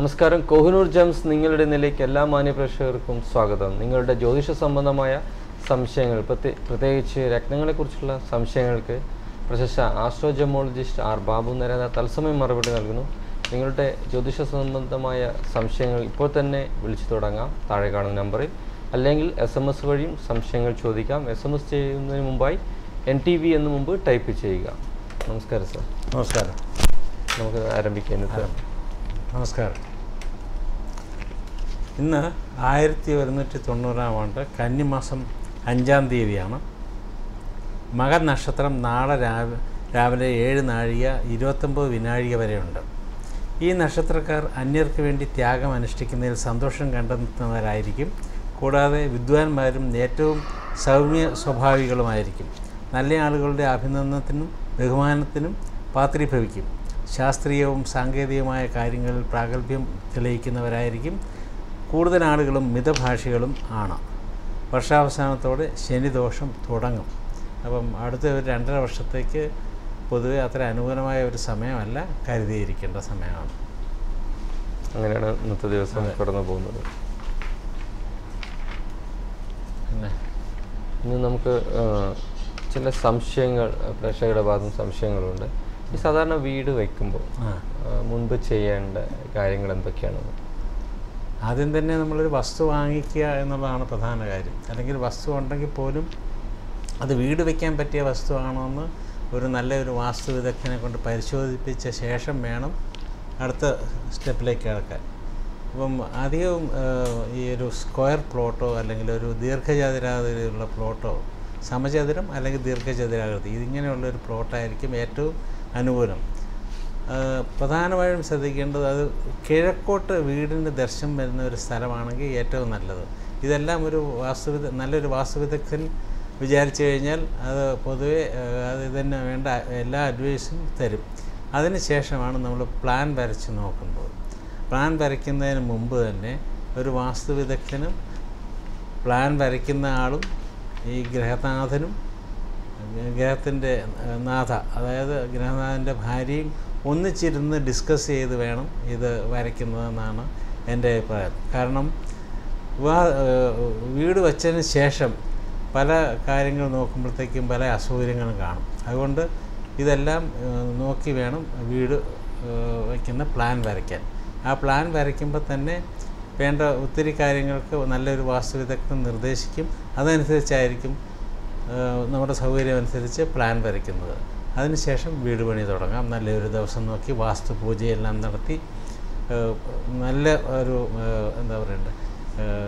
നമസ്കാരം കോഹിനൂർ ജംസ് നിങ്ങളുടെ നിലയ്ക്ക് എല്ലാ മാന്യപ്രേക്ഷകർക്കും സ്വാഗതം നിങ്ങളുടെ ജ്യോതിഷ സംബന്ധമായ സംശയങ്ങൾ പ്രത്യേ- പ്രത്യേകിച്ച് രത്നങ്ങളെക്കുറിച്ചുള്ള സംശയങ്ങൾക്ക് പ്രശസ്ത ആസ്ട്രോജമോളജിസ്റ്റ് ആർ ബാബു നരേന്ദ്ര തത്സമയം മറുപടി നൽകുന്നു നിങ്ങളുടെ ജ്യോതിഷ സംബന്ധമായ സംശയങ്ങൾ ഇപ്പോൾ തന്നെ വിളിച്ചു തുടങ്ങാം താഴെ കാണുന്ന നമ്പറിൽ അല്ലെങ്കിൽ എസ് എം എസ് വഴിയും സംശയങ്ങൾ ചോദിക്കാം എസ് എം എസ് ചെയ്യുന്നതിന് മുമ്പായി എൻ ടി വി എന്ന് മുമ്പ് ടൈപ്പ് ചെയ്യുക നമസ്കാരം സർ നമസ്കാരം നമുക്ക് ആരംഭിക്കാം ഇന്നത്തെ നമസ്കാരം ഇന്ന് ആയിരത്തി ഒരുന്നൂറ്റി തൊണ്ണൂറാം ആണ്ട് കന്നിമാസം അഞ്ചാം തീയതിയാണ് മകൻ നക്ഷത്രം നാളെ രാവി രാവിലെ ഏഴ് നാഴിക ഇരുപത്തൊമ്പത് വിനാഴിക വരെയുണ്ട് ഈ നക്ഷത്രക്കാർ അന്യർക്ക് വേണ്ടി ത്യാഗം അനുഷ്ഠിക്കുന്നതിൽ സന്തോഷം കണ്ടെത്തുന്നവരായിരിക്കും കൂടാതെ വിദ്വാൻമാരും ഏറ്റവും സൗമ്യ സ്വഭാവികളുമായിരിക്കും നല്ല ആളുകളുടെ അഭിനന്ദനത്തിനും ബഹുമാനത്തിനും പാത്രീഭവിക്കും ശാസ്ത്രീയവും സാങ്കേതികമായ കാര്യങ്ങളിൽ പ്രാഗൽഭ്യം തെളിയിക്കുന്നവരായിരിക്കും കൂടുതൽ ആളുകളും മിതഭാഷികളും ആണ് വർഷാവസാനത്തോടെ ശനിദോഷം തുടങ്ങും അപ്പം അടുത്ത ഒരു രണ്ടര വർഷത്തേക്ക് പൊതുവെ അത്ര അനുകൂലമായ ഒരു സമയമല്ല കരുതിയിരിക്കേണ്ട സമയമാണ് അങ്ങനെയാണ് ഇന്നത്തെ ദിവസം കടന്നു പോകുന്നത് പിന്നെ ഇന്ന് നമുക്ക് ആ, ചില സംശയങ്ങൾ ആ, പ്രേക്ഷകരുടെ ഭാഗത്തും സംശയങ്ങളുണ്ട് ഈ സാധാരണ വീട് വയ്ക്കുമ്പോൾ ആ ആ, മുൻപ് ചെയ്യേണ്ട കാര്യങ്ങൾ എന്തൊക്കെയാണ് ആദ്യം തന്നെ നമ്മളൊരു വസ്തു വാങ്ങിക്കുക എന്നുള്ളതാണ് പ്രധാന കാര്യം അല്ലെങ്കിൽ വസ്തു ഉണ്ടെങ്കിൽ പോലും അത് വീട് വയ്ക്കാൻ പറ്റിയ വസ്തുവാണോ എന്ന് ഒരു നല്ല ഒരു വാസ്തു വിദഗ്ധനെ കൊണ്ട് പരിശോധിപ്പിച്ച ശേഷം വേണം അടുത്ത സ്റ്റെപ്പിലേക്ക് കിടക്കാൻ അപ്പം അധികവും ഏഹ്, ഈ ഒരു സ്ക്വയർ പ്ലോട്ടോ അല്ലെങ്കിൽ ഒരു ദീർഘചതുരാകൃതിയിലുള്ള പ്ലോട്ടോ സമചതുരം അല്ലെങ്കിൽ ദീർഘചതുരാകൃതി ഇതിങ്ങനെയുള്ള ഒരു പ്ലോട്ടായിരിക്കും ഏറ്റവും അനുകൂലം ഏഹ്, പ്രധാനമായും ശ്രദ്ധിക്കേണ്ടത് അത് കിഴക്കോട്ട് വീടിൻ്റെ ദർശനം വരുന്ന ഒരു സ്ഥലമാണെങ്കിൽ ഏറ്റവും നല്ലത് ഇതെല്ലാം ഒരു വാസ്തുവിദ നല്ലൊരു വാസ്തുവിദഗ്ധൻ വിചാരിച്ചു കഴിഞ്ഞാൽ അത് പൊതുവെ ഏഹ്, അത് ഇതിന് വേണ്ട എല്ലാ അഡ്വൈസും തരും അതിന് ശേഷമാണ് നമ്മൾ പ്ലാൻ വരച്ച് നോക്കുന്നത് പ്ലാൻ വരയ്ക്കുന്നതിന് മുമ്പ് തന്നെ ഒരു വാസ്തുവിദഗ്ധനും പ്ലാൻ വരയ്ക്കുന്ന ആളും ഈ ഗ്രഹനാഥനും ഗ്രഹത്തിൻ്റെ നാഥ അതായത് ഗ്രഹനാഥൻ്റെ ഭാര്യയും ഒന്നിച്ചിരുന്ന് ഡിസ്കസ് ചെയ്ത് വേണം ഇത് വരയ്ക്കുന്നതെന്നാണ് എൻ്റെ അഭിപ്രായം കാരണം വിവാഹ ഏഹ് വീട് വച്ചതിന് ശേഷം പല കാര്യങ്ങൾ നോക്കുമ്പോഴത്തേക്കും പല അസൗകര്യങ്ങളും കാണും അതുകൊണ്ട് ഇതെല്ലാം ഏഹ് നോക്കി വേണം വീട് ഏഹ് വയ്ക്കുന്ന പ്ലാൻ വരയ്ക്കാൻ ആ പ്ലാൻ വരയ്ക്കുമ്പോൾ തന്നെ വേണ്ട ഒത്തിരി കാര്യങ്ങൾക്ക് നല്ലൊരു വാസ്തുവിദഗ്ധൻ നിർദ്ദേശിക്കും അതനുസരിച്ചായിരിക്കും ഏഹ് നമ്മുടെ സൗകര്യം അനുസരിച്ച് പ്ലാൻ വരയ്ക്കുന്നത് അതിനുശേഷം വീട് പണി തുടങ്ങാം നല്ലൊരു ദിവസം നോക്കി വാസ്തു പൂജയെല്ലാം നടത്തി ഏഹ് നല്ല ഒരു ഏഹ് എന്താ പറയണ്ടേ ഏഹ്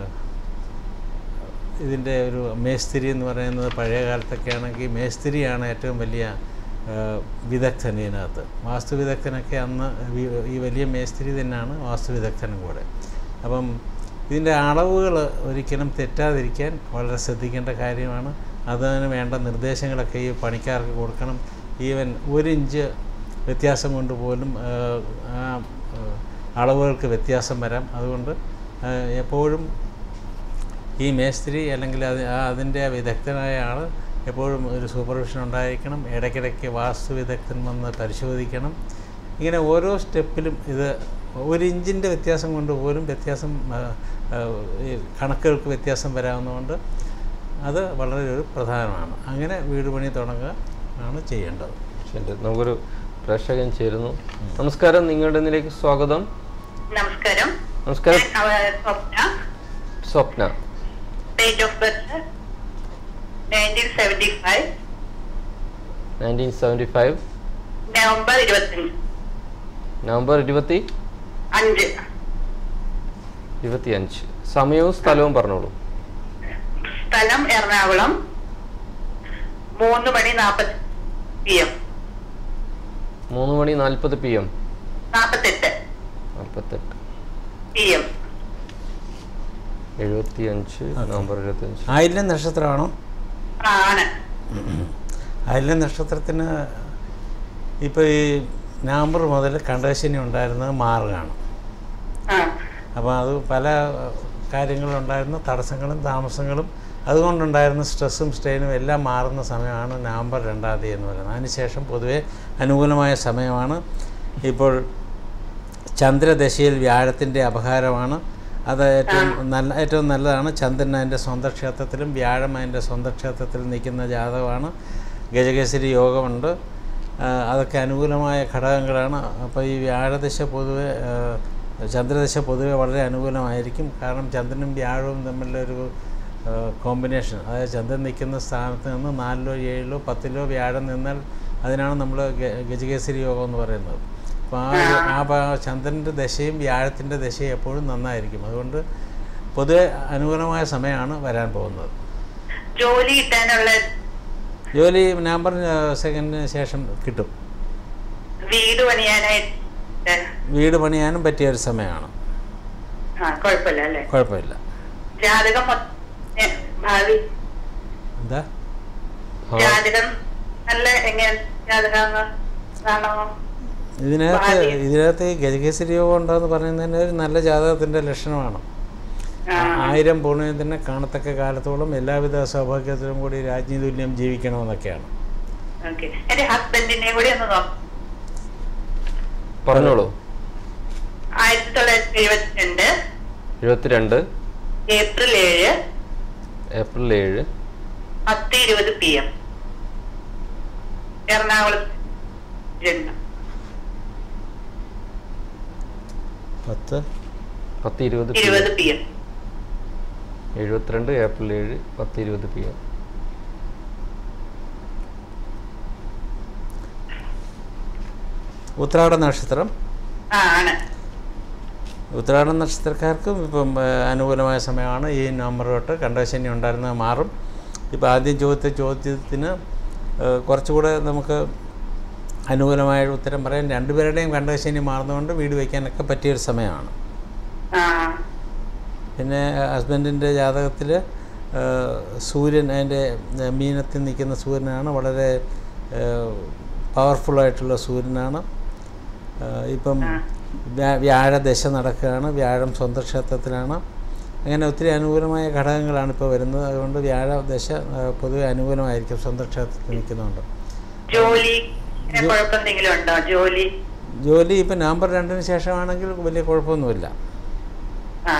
ഇതിൻ്റെ ഒരു മേസ്തിരി എന്ന് പറയുന്നത് പഴയ കാലത്തൊക്കെ ആണെങ്കിൽ മേസ്തിരിയാണ് ഏറ്റവും വലിയ ഏഹ്, വിദഗ്ധൻ ഇതിനകത്ത് വാസ്തു വിദഗ്ധനൊക്കെ അന്ന് വി- ഈ വലിയ മേസ്തിരി തന്നെയാണ് വാസ്തു വിദഗ്ധനും കൂടെ അപ്പം ഇതിൻ്റെ അളവുകൾ ഒരിക്കലും തെറ്റാതിരിക്കാൻ വളരെ ശ്രദ്ധിക്കേണ്ട കാര്യമാണ് അതിന് വേണ്ട നിർദ്ദേശങ്ങളൊക്കെ ഈ പണിക്കാർക്ക് കൊടുക്കണം ഈവൻ ഒരു ഇഞ്ച് വ്യത്യാസം കൊണ്ട് പോലും ഏഹ്, ആ ഏഹ്, അളവുകൾക്ക് വ്യത്യാസം വരാം അതുകൊണ്ട് ഏഹ്, എപ്പോഴും ഈ മേസ്ത്രി അല്ലെങ്കിൽ അത് ആ അതിൻ്റെ വിദഗ്ധനായ ആൾ എപ്പോഴും ഒരു സൂപ്പർവിഷൻ ഉണ്ടായിരിക്കണം ഇടയ്ക്കിടയ്ക്ക് വാസ്തു വിദഗ്ധൻ വന്ന് പരിശോധിക്കണം ഇങ്ങനെ ഓരോ സ്റ്റെപ്പിലും ഇത് ഒരു ഇഞ്ചിൻ്റെ വ്യത്യാസം കൊണ്ട് പോലും വ്യത്യാസം ആ, ആ, ഈ കണക്കുകൾക്ക് വ്യത്യാസം വരാവുന്നതുകൊണ്ട് അത് വളരെ ഒരു പ്രധാനമാണ് അങ്ങനെ വീട് പണി തുടങ്ങുക ആണ് ചെയ്യേണ്ടത് ശരി നമുക്കൊരു പ്രേക്ഷകൻ ചേരുന്നു നമസ്കാരം നിങ്ങളുടെ ഇതിലേക്ക് സ്വാഗതം നമസ്കാരം നമസ്കാരം ഞാൻ അവ- Swapna Swapna date of birth nineteen seventy five nineteen seventy five November ഇരുപത്തഞ്ച് നവംബർ ഇരുപത്തി അഞ്ച് ഇരുപത്തി അഞ്ച് സമയവും സ്ഥലവും പറഞ്ഞോളൂ സ്ഥലം എറണാകുളം മൂന്ന് മണി നാപ്പത്തി പി എം മൂന്ന് മണി നാൽപ്പത് പി എം നാപ്പത്തെട്ട് നാൽപ്പത്തെട്ട് പി എം എഴുപത്തി അഞ്ച് നവംബർ എഴുപത്തി അഞ്ച് ആയില്യം നക്ഷത്രമാണോ ആണ് ആയില്യം നക്ഷത്രത്തിന് ഇപ്പോൾ ഈ നവംബർ മുതൽ കണ്ടശനി ഉണ്ടായിരുന്നത് മാറുകയാണ് ആ അപ്പോൾ അത് പല കാര്യങ്ങളുണ്ടായിരുന്ന തടസ്സങ്ങളും താമസങ്ങളും അതുകൊണ്ടുണ്ടായിരുന്ന സ്ട്രെസ്സും സ്ട്രെയിനും എല്ലാം മാറുന്ന സമയമാണ് നവംബർ രണ്ടാം തീയതി എന്ന് പറയുന്നത് അതിനുശേഷം പൊതുവെ അനുകൂലമായ സമയമാണ് ഇപ്പോൾ ചന്ദ്രദശയിൽ വ്യാഴത്തിൻ്റെ അപഹാരമാണ് അത് ഏറ്റവും നല്ല ഏറ്റവും നല്ലതാണ് ചന്ദ്രൻ അതിൻ്റെ സ്വന്തം ക്ഷേത്രത്തിലും വ്യാഴം അതിൻ്റെ സ്വന്തം ക്ഷേത്രത്തിലും നിൽക്കുന്ന ജാതകമാണ് ഗജകേസരി യോഗമുണ്ട് ആ, അതൊക്കെ അനുകൂലമായ ഘടകങ്ങളാണ് അപ്പോൾ ഈ വ്യാഴദശ പൊതുവെ ആ, ചന്ദ്രദശ പൊതുവെ വളരെ അനുകൂലമായിരിക്കും കാരണം ചന്ദ്രനും വ്യാഴവും തമ്മിലൊരു കോമ്പിനേഷൻ അതായത് ചന്ദ്രൻ നിൽക്കുന്ന സ്ഥാനത്ത് നിന്ന് നാലിലോ ഏഴിലോ പത്തിലോ വ്യാഴം നിന്നാൽ അതിനാണ് നമ്മൾ ഗജകേസരി യോഗം എന്ന് പറയുന്നത് അപ്പോൾ ആ ഒരു- ആ ഭാ- ചന്ദ്രൻ്റെ ദശയും വ്യാഴത്തിൻ്റെ ദശയും എപ്പോഴും നന്നായിരിക്കും അതുകൊണ്ട് പൊതുവെ അനുകൂലമായ സമയമാണ് വരാൻ പോകുന്നത് ജോലി കിട്ടാനുള്ള ജോലി നവംബർ സെക്കൻഡിന് ശേഷം കിട്ടും വീട് പണിയാനായിട്ട് വീട് പണിയാനും പറ്റിയ ഒരു സമയമാണ് ആ കുഴപ്പമില്ല അല്ലേ കുഴപ്പമില്ല ജാതകം മൊത്തം ഏ, ഭാവി എന്താ ആ, ജാതകം നല്ല എങ്ങനെ ജാതകം കാണോ ഇതിനകത്ത് ഭാവി. ഇതിനകത്ത് ഈ ഗജകേസരി യോഗം ഉണ്ടെന്ന് പറയുന്നതിന് ഒരു നല്ല ജാതകത്തിൻ്റെ ലക്ഷണമാണ് ആ ആയിരം പൂർണ്ണയത്തിനെ കാണത്തക്ക കാലത്തോളം എല്ലാവിധ സൗഭാഗ്യത്തിലും കൂടി രാജ്ഞി തുല്യം ജീവിക്കണമെന്നൊക്കെയാണ് ഓക്കെ എന്റെ ഹസ്ബൻഡിനെ കൂടി ഒന്ന് നോക്കാം പറഞ്ഞോളൂ ആയിരത്തി തൊള്ളായിരത്തി എഴുപത്തിരണ്ട് എഴുപത്തിരണ്ട് ഏപ്രിൽ ഏഴ് ഏപ്രിൽ ഏഴ് പത്ത് ഇരുപത് പി എം എറണാകുളത്ത് ജന്മം പത്ത് പത്ത് ഇരുപത് പി ഇരുപത് പി എം എഴുപത്തിരണ്ട് ഏപ്രിൽ ഏഴ് പത്ത് ഇരുപത് പി എം ഉത്രാട നക്ഷത്രം ആ ആണ് ഉത്രാട നക്ഷത്രക്കാർക്കും ഇപ്പം ഏ, അനുകൂലമായ സമയമാണ് ഈ നവംബർ തൊട്ട് കണ്ടശനി ഉണ്ടായിരുന്നത് മാറും ഇപ്പോൾ ആദ്യം ചോദിച്ച ചോദ്യത്തിന് ഏ, കുറച്ചുകൂടെ നമുക്ക് അനുകൂലമായ ഒരു ഉത്തരം പറയാൻ രണ്ടുപേരുടെയും കണ്ടശനി മാറുന്നതുകൊണ്ട് വീട് വയ്ക്കാനൊക്കെ പറ്റിയൊരു സമയമാണ് ആ പിന്നെ ഹസ്ബൻഡിൻ്റെ ജാതകത്തിൽ സൂര്യൻ അതിൻ്റെ മീനത്തിൽ നിൽക്കുന്ന സൂര്യനാണ് വളരെ പവർഫുള്ളായിട്ടുള്ള സൂര്യനാണ് ആ, ഇപ്പം വ്യാ- വ്യാഴദശ നടക്കുകയാണ് വ്യാഴം സ്വന്തം ക്ഷേത്രത്തിലാണ് അങ്ങനെ ഒത്തിരി അനുകൂലമായ ഘടകങ്ങളാണ് ഇപ്പോൾ വരുന്നത് അതുകൊണ്ട് വ്യാഴദശ ആ, പൊതുവെ അനുകൂലമായിരിക്കും സ്വന്തം ക്ഷേത്രത്തിൽ നിൽക്കുന്നുണ്ട് ജോലി ഇങ്ങനെ കുഴപ്പമെന്തെങ്കിലും ഉണ്ടോ ജോലി ജോലി ഇപ്പം നവംബർ രണ്ടിന് ശേഷമാണെങ്കിൽ വലിയ കുഴപ്പമൊന്നുമില്ല ആ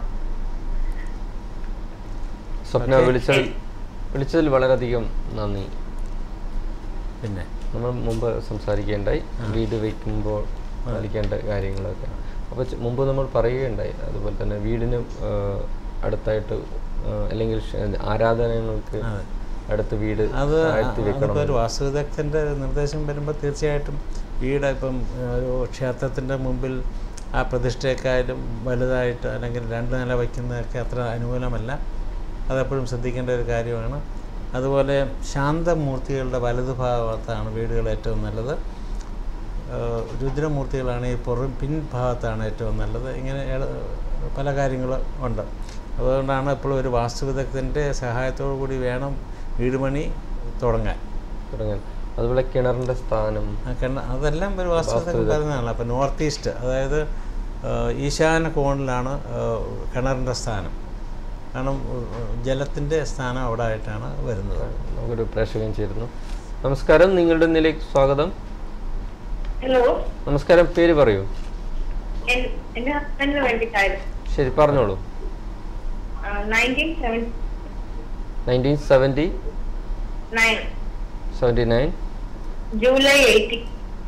സ്വപ്ന ഓക്കേ. വിളിച്ചതിൽ വിളിച്ചതിൽ വളരെയധികം നന്ദി പിന്നെ നമ്മൾ മുമ്പ് സംസാരിക്കേണ്ടായി വീട് വയ്ക്കുമ്പോൾ പാലിക്കേണ്ട കാര്യങ്ങളൊക്കെ അപ്പോൾ ചെ- മുമ്പ് നമ്മൾ പറയുകയുണ്ടായി അതുപോലെ തന്നെ വീടിന് ആ, അടുത്തായിട്ട് ആ, അല്ലെങ്കിൽ ക്ഷ- ആരാധനകൾക്ക് അതെ. അടുത്ത് വീട് അത് താഴ്ത്തി വെക്കണം അതിപ്പോൾ ഒരു വാസ്തുവിദഗ്ധൻ്റെ നിർദ്ദേശം വരുമ്പോൾ തീർച്ചയായിട്ടും വീട് ഇപ്പം ഏഹ്, ഒരു ക്ഷേത്രത്തിൻ്റെ മുമ്പിൽ ആ പ്രതിഷ്ഠയെക്കാളും വലുതായിട്ട് അല്ലെങ്കിൽ രണ്ട് നില വയ്ക്കുന്നതൊക്കെ അത്ര അനുകൂലമല്ല അതെപ്പോഴും ശ്രദ്ധിക്കേണ്ട ഒരു കാര്യമാണ് അതുപോലെ ശാന്തമൂർത്തികളുടെ വലതുഭാഗത്താണ് വീടുകൾ ഏറ്റവും നല്ലത് ഏഹ്, രുദ്രമൂർത്തികളാണ് ഈ പുറം പിൻഭാഗത്താണ് ഏറ്റവും നല്ലത് ഇങ്ങനെ ഏള- പല കാര്യങ്ങളും ഉണ്ട് അതുകൊണ്ടാണ് എപ്പോഴും ഒരു വാസ്തുവിദഗ്ധൻ്റെ സഹായത്തോടു കൂടി വേണം വീട് പണി തുടങ്ങാൻ തുടങ്ങാൻ അതുപോലെ കിണറിന്റെ സ്ഥാനം ആ കിണ അതെല്ലാം ഒരു വാസ്തുവിദഗ്ധൻ വാസ്തുവിദഗ്ധൻ. പറയുന്നതാണ് അപ്പോൾ നോർത്ത് ഈസ്റ്റ് അതായത് ഏഹ്, ഈശാന കോണിലാണ് ഏഹ്, കിണറിൻ്റെ സ്ഥാനം കാരണം ജലത്തിൻ്റെ സ്ഥാനം അവിടെ ആയിട്ടാണ് വരുന്നത് നമുക്കൊരു പ്രേക്ഷകൻ ചേരുന്നു നമസ്കാരം നിങ്ങളുടെ നിലയ്ക്ക് സ്വാഗതം ഹലോ നമസ്കാരം പേര് പറയൂ എന്റെ ഹസ്ബൻഡിന് വേണ്ടിയിട്ടായിരുന്നു ശരി പറഞ്ഞോളൂ nineteen seven nineteen seventy nine seventy nine July eighteen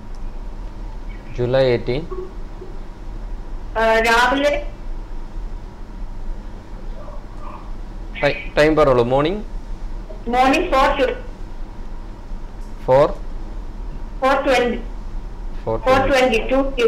July eighteen രാവിലെ ടൈം പറഞ്ഞോളൂ morning morning four two four four twenty four four twenty two two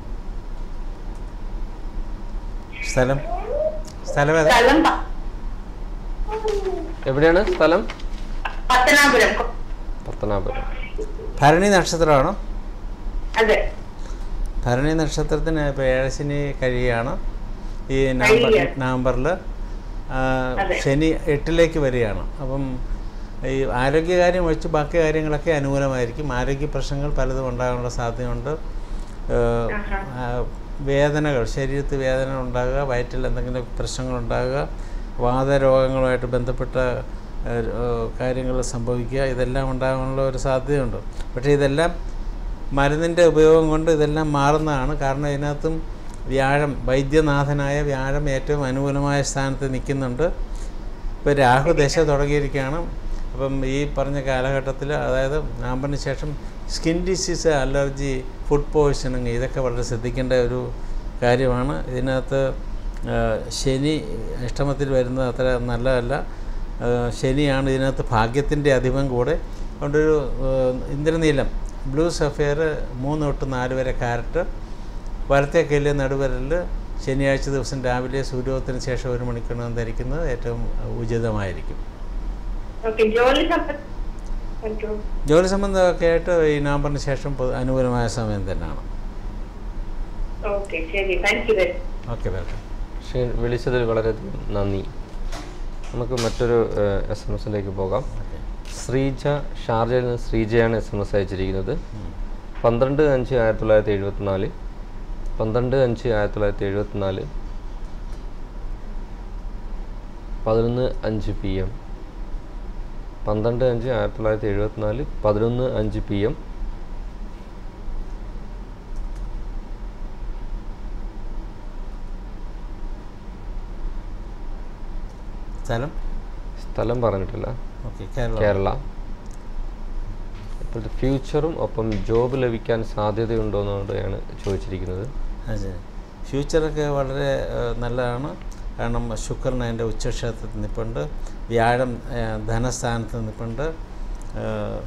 സ്ഥലം സ്ഥലം ഏതാ സ്ഥലം പ- എവിടെയാണ് സ്ഥലം പത്തനാപുരം പത്തനാപുരം ഭരണി നക്ഷത്രമാണോ അതെ ഭരണി നക്ഷത്രത്തിന് ഇപ്പോൾ ഏഴശനി കഴിയുകയാണ് ഈ നവംബർ കഴിയുക. നവംബറിൽ അതെ. ശനി എട്ടിലേക്ക് വരികയാണ് അപ്പം ഈ ആരോഗ്യകാര്യം ഒഴിച്ച് ബാക്കി കാര്യങ്ങളൊക്കെ അനുകൂലമായിരിക്കും ആരോഗ്യ പ്രശ്നങ്ങൾ പലതും ഉണ്ടാകാനുള്ള സാധ്യതയുണ്ട് ഏഹ്, ആഹാ. ആ, വേദനകൾ ശരീരത്തിൽ വേദന ഉണ്ടാകുക വയറ്റിൽ എന്തെങ്കിലും പ്രശ്നങ്ങൾ ഉണ്ടാകുക വാതരോഗങ്ങളുമായിട്ട് ബന്ധപ്പെട്ട കാര്യങ്ങൾ സംഭവിക്കുക ഇതെല്ലാം ഉണ്ടാകാനുള്ള ഒരു സാധ്യതയുണ്ട് പക്ഷേ ഇതെല്ലാം മരുന്നിൻ്റെ ഉപയോഗം കൊണ്ട് ഇതെല്ലാം മാറുന്നതാണ് കാരണം ഇതിനകത്തും വ്യാഴം വൈദ്യനാഥനായ വ്യാഴം ഏറ്റവും അനുകൂലമായ സ്ഥാനത്ത് നിൽക്കുന്നുണ്ട് ഇപ്പോൾ രാഹു ദശ തുടങ്ങിയിരിക്കുകയാണ് അപ്പം ഈ പറഞ്ഞ കാലഘട്ടത്തിൽ അതായത് നവംബറിന് ശേഷം skin disease allergy food poisoning ഇതൊക്കെ വളരെ ശ്രദ്ധിക്കേണ്ട ഒരു കാര്യമാണ് ഇതിനകത്ത് ആ, ശനി അഷ്ടമത്തിൽ വരുന്നത് അത്ര നല്ലതല്ല ആ, ശനിയാണ് ഇതിനകത്ത് ഭാഗ്യത്തിൻ്റെ അധിപം കൂടെ അതുകൊണ്ടൊരു ആ, ഇന്ദ്രനീലം ബ്ലൂ സഫയർ മൂന്ന് തൊട്ട് നാല് വരെ കാരറ്റ് വലത്തെ കല്ല് നടുവരലിൽ ശനിയാഴ്ച ദിവസം രാവിലെ സൂര്യോദയത്തിന് ശേഷം ഒരു മണിക്കൂറിനകം ധരിക്കുന്നത് ഏറ്റവും ഉചിതമായിരിക്കും ഓക്കെ ജോലി സംബന്ധ താങ്ക് ജോലി സംബന്ധമൊക്കെ ആയിട്ട് ഈ നവംബറിന് ശേഷം പൊ- അനുകൂലമായ സമയം തന്നെയാണ് ഓക്കെ ശരി thank you very okay welcome പക്ഷേ വിളിച്ചതിൽ വളരെയധികം നന്ദി നമുക്ക് മറ്റൊരു എസ് എം എസിലേക്ക് പോകാം ശ്രീജ ഷാർജയിൽ നിന്ന് ശ്രീജയാണ് എസ് എം എസ് അയച്ചിരിക്കുന്നത് പന്ത്രണ്ട് അഞ്ച് ആയിരത്തി തൊള്ളായിരത്തി എഴുപത്തിനാല് പന്ത്രണ്ട് അഞ്ച് ആയിരത്തി തൊള്ളായിരത്തി എഴുപത്തിനാല് പതിനൊന്ന് അഞ്ച് പി എം പന്ത്രണ്ട് അഞ്ച് ആയിരത്തി തൊള്ളായിരത്തി എഴുപത്തിനാല് പതിനൊന്ന് അഞ്ച് പി എം സ്ഥലം സ്ഥലം പറഞ്ഞിട്ടില്ല ഓക്കെ കേരള കേരള ഇപ്പോഴത്തെ ഫ്യൂച്ചറും ഒപ്പം ജോബ് ലഭിക്കാൻ സാധ്യതയുണ്ടോ എന്നുള്ളതാണ് ചോദിച്ചിരിക്കുന്നത് അതെ ഫ്യൂച്ചറൊക്കെ വളരെ ഏഹ്, നല്ലതാണ് കാരണം ശുക്രൻ അതിൻ്റെ ഉച്ചക്ഷേത്രത്തിൽ നിൽപ്പുണ്ട് വ്യാഴം ഏഹ്, ധനസ്ഥാനത്ത് നിൽപ്പുണ്ട് ഏഹ്,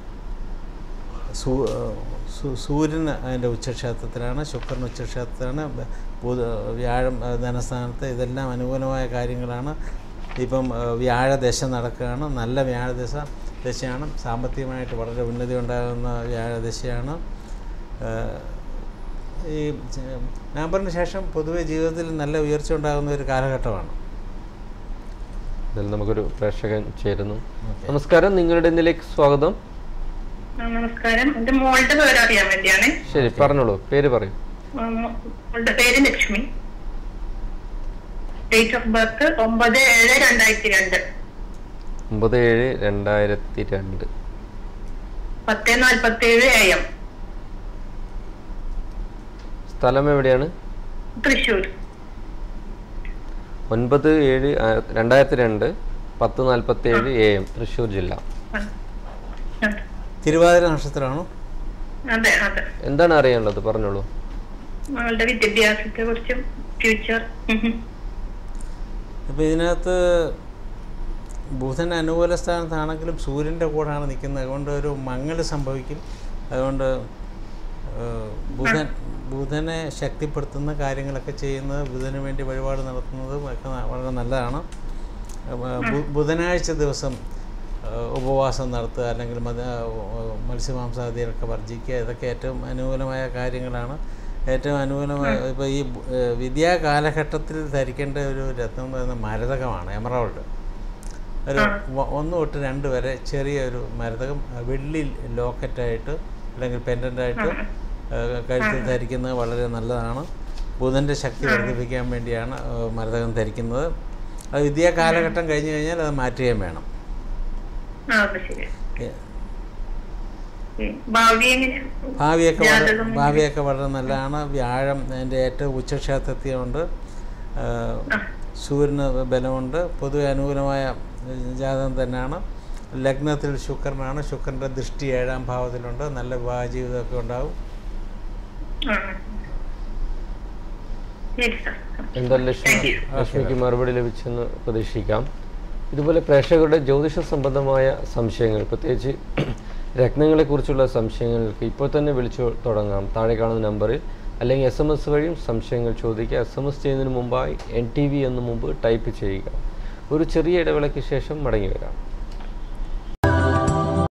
സൂ- ഏഹ്, സൂ- സൂര്യൻ അതിൻ്റെ ഉച്ചക്ഷേത്രത്തിലാണ് ശുക്രൻ ഉച്ചക്ഷേത്രത്തിലാണ് ബ- ബുധ വ്യാഴം ഏഹ്, ധനസ്ഥാനത്ത് ഇതെല്ലാം അനുകൂലമായ കാര്യങ്ങളാണ് ഇപ്പം ഏഹ്, വ്യാഴദശ നടക്കുകയാണ് നല്ല വ്യാഴദശ ദശയാണ് സാമ്പത്തികമായിട്ട് വളരെ ഉന്നതി ഉണ്ടാകുന്ന വ്യാഴദശയാണ് ഏഹ്, ഈ ച- നവംബറിന് ശേഷം പൊതുവെ ജീവിതത്തിൽ നല്ല ഉയർച്ച ഉണ്ടാകുന്ന ഒരു കാലഘട്ടമാണ് ഇതിൽ നമുക്കൊരു പ്രേക്ഷകൻ ചേരുന്നു ഓക്കെ. നമസ്കാരം നിങ്ങളുടെ ഇതിലേക്ക് സ്വാഗതം നമസ്കാരം എന്റെ മോളുടെ പേര് അറിയാൻ വേണ്ടിയാണ് ശരി പറഞ്ഞോളൂ പേര് പറയും ഉം, മോളുടെ പേര് ലക്ഷ്മി ഡേറ്റ് ഓഫ് ബർത്ത് ഒമ്പത് ഏഴ് രണ്ടായിരത്തി രണ്ട് ഒമ്പത് ഏഴ് രണ്ടായിരത്തി രണ്ട് പത്ത് നാൽപ്പത്തി ഏഴ് എ എം സ്ഥലം എവിടെയാണ് തൃശ്ശൂർ ഒൻപത് ഏഴ് ആ- രണ്ടായിരത്തി രണ്ട് പത്ത് നാൽപ്പത്തി ഏഴ് എ എം തൃശ്ശൂർ ജില്ല ആ. ആ. തിരുവാതിര നക്ഷത്രമാണോ അതെ അതെ എന്താണ് അറിയാനുള്ളത് പറഞ്ഞോളൂ മോളുടെ വിദ്യാഭ്യാസത്തെ കുറിച്ചും ഫ്യൂച്ചർ അപ്പോൾ ഇതിനകത്ത് ബുധൻ അനുകൂല സ്ഥാനത്താണെങ്കിലും സൂര്യൻ്റെ കൂടാണ് നിൽക്കുന്നത് അതുകൊണ്ട് ഒരു മങ്ങൽ സംഭവിക്കും അതുകൊണ്ട് ഏഹ്, ബുധൻ ബുധനെ ശക്തിപ്പെടുത്തുന്ന കാര്യങ്ങളൊക്കെ ചെയ്യുന്നത് ബുധന് വേണ്ടി വഴിപാട് നടത്തുന്നതും ഒക്കെ ന- വളരെ നല്ലതാണ് അപ്പോൾ ബു- ബുധനാഴ്ച ദിവസം ഏഹ്, ഉപവാസം നടത്തുക അല്ലെങ്കിൽ മത ഏഹ്, മത്സ്യമാംസാദികളൊക്കെ വർജിക്കുക ഇതൊക്കെ ഏറ്റവും അനുകൂലമായ കാര്യങ്ങളാണ് ഏറ്റവും അനുകൂലമായ ഇപ്പോൾ ഈ ബു- ഏഹ്, വിദ്യാ കാലഘട്ടത്തിൽ ധരിക്കേണ്ട ഒരു രത്നം എന്ന് പറയുന്നത് മരതകമാണ് എമറോൾഡ് ഒരു വ- ഒന്ന് തൊട്ട് രണ്ട് വരെ ചെറിയൊരു മരതകം അഹ് വെള്ളി ലോക്കറ്റായിട്ട് അല്ലെങ്കിൽ പെൻഡൻ്റായിട്ട് കഴുത്തിൽ ധരിക്കുന്നത് വളരെ നല്ലതാണ് ബുധൻ്റെ ശക്തി വർദ്ധിപ്പിക്കാൻ വേണ്ടിയാണ് ഏഹ്, മരതകം ധരിക്കുന്നത് അത് വിദ്യാ കാലഘട്ടം കഴിഞ്ഞ് കഴിഞ്ഞാൽ അത് മാറ്റുകയും വേണം ആ അത് ശരി ഏഹ്, ഉം. ഭാവി എങ്ങനെ ഭാവിയൊക്കെ വളരെ ജാതകം ഭാവിയൊക്കെ വളരെ നല്ലതാണ് വ്യാഴം അതിൻ്റെ ഏറ്റവും ഉച്ചക്ഷേത്രത്തിലുണ്ട് സൂര്യന് ബലമുണ്ട് പൊതുവെ അനുകൂലമായ ഏഹ്, ജാതകം തന്നെയാണ് ലഗ്നത്തിൽ ശുക്രനാണ് ശുക്രൻ്റെ ദൃഷ്ടി ഏഴാം ഭാവത്തിലുണ്ട് നല്ല വിവാഹ ജീവിതമൊക്കെ ഉണ്ടാവും ആ. ശരി സാർ എന്തായാലും ലക്ഷ്മിക്ക് ലക്ഷ്മിക്ക് മറുപടി ലഭിച്ചെന്ന് പ്രതീക്ഷിക്കാം ഇതുപോലെ പ്രേക്ഷകരുടെ ജ്യോതിഷ സംബന്ധമായ സംശയങ്ങൾ പ്രത്യേകിച്ച് രത്നങ്ങളെക്കുറിച്ചുള്ള സംശയങ്ങൾക്ക് ഇപ്പോൾ തന്നെ വിളിച്ചു തുടങ്ങാം താഴെ കാണുന്ന നമ്പറിൽ അല്ലെങ്കിൽ എസ് എം എസ് വഴിയും സംശയങ്ങൾ ചോദിക്കുക എസ് എം എസ് ചെയ്യുന്നതിന് മുമ്പായി എൻ ടി വി എന്ന് മുമ്പ് ടൈപ്പ് ചെയ്യുക ഒരു ചെറിയ ഇടവേളയ്ക്ക് ശേഷം മടങ്ങി വരാം